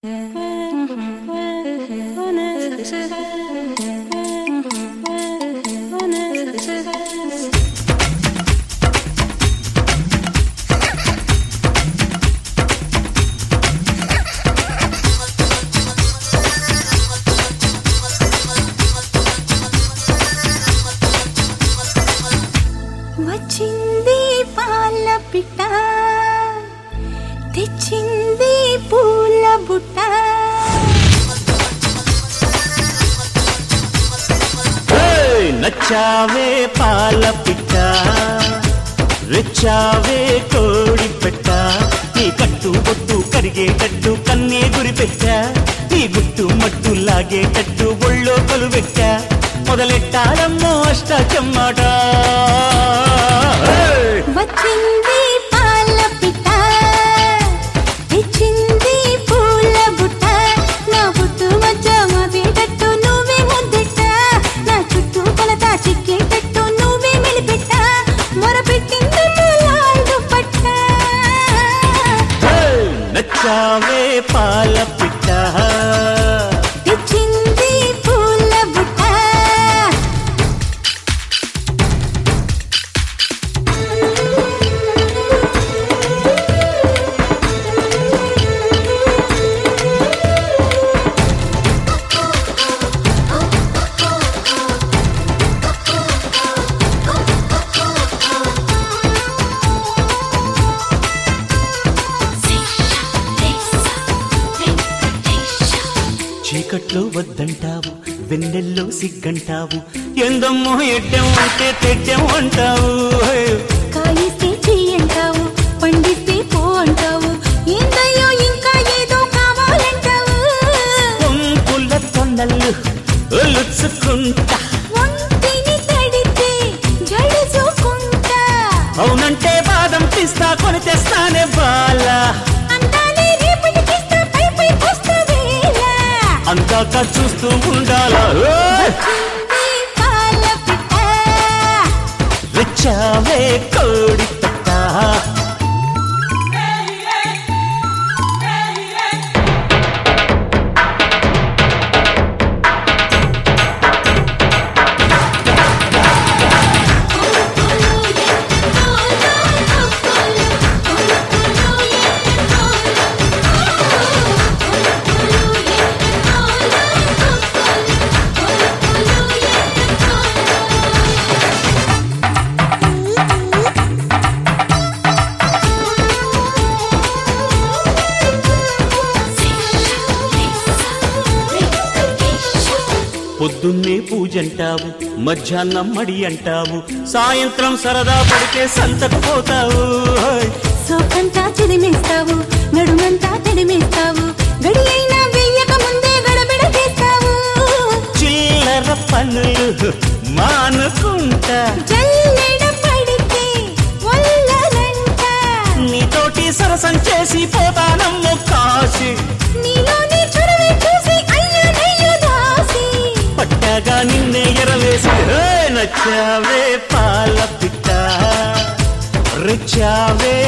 వచ్చింది పాల పిట్ట తెచ్చింది పూల బుట్ట ఏయ్! నచ్చావే పాల పిట్ట రెచ్చావే కోడి పెట్ట నీ కట్టు బొట్టు కరిగేటట్టు కన్నే గురి పెట్ట నీ గుట్టు మట్టు లాగేటట్టు ఒళ్ళో కొలువెట్ట మొదలెట్టాలమ్మో అష్ట చెమ్మాట వచ్చింది పాల పిట్ట తెచ్చింది పూల బుట్ట నా బుట్టు మధ్య మవేటట్టు నువ్వే ముద్దెట్ట నా చుట్టూ కొలత చిక్కేటట్టు నువ్వే మెలిపెట్ట మొరపెట్టింది లాండు పట్ట నచ్చావే పాల పిట్ట తెచ్చింది పూల బుట్ట చీకట్లో వద్దంటావు వెన్నెల్లో సిగ్గంటావు ఎందమ్మో ఎడ్డం అంటే తెడ్డం అంటావు కాయిస్తే చెయ్యంటావు పండిస్తే పో అంటావు ఏందయ్యో ఇంకా ఏదో కావాలంటావు పొంపుల తొండలు ఒలుచుకుంటా ఒంటిని తడితే జడుచుకుంటా అవునంటే బాదం పిస్తా కొని తెస్తానే బాల అందాలే రేపటికిస్తా పై పై పోస్తా వేళ అందాక చూస్తూ ఉండాలా ఓయ్! వచ్చింది పాల పిట్ట రెచ్చావే కోడి పెట్ట పొద్దున్నే పూజంటావు మధ్యాహ్నం మడి అంటావు సాయంత్రం సరదా పడితే సంతకు పోతావు ఓయ్! సోకంతా చిదిమేస్తావు నడుమంతా తడిమేస్తావు గడి అయినా వెయ్యక ముందే గడబిడ చేస్తావు చిల్లర పనులు మానుకుంటా జల్లెడ పడితే ఒల్లరంట నీతోటి సరసం చేసి పోతానమ్మో కాశీ నీలోని చొరవే చూసి అయ్యో నయ్యో దాసి పట్టాగా నిన్నే ఎరవేసి హే, నచ్చావే పాల పిట్ట రెచ్చావే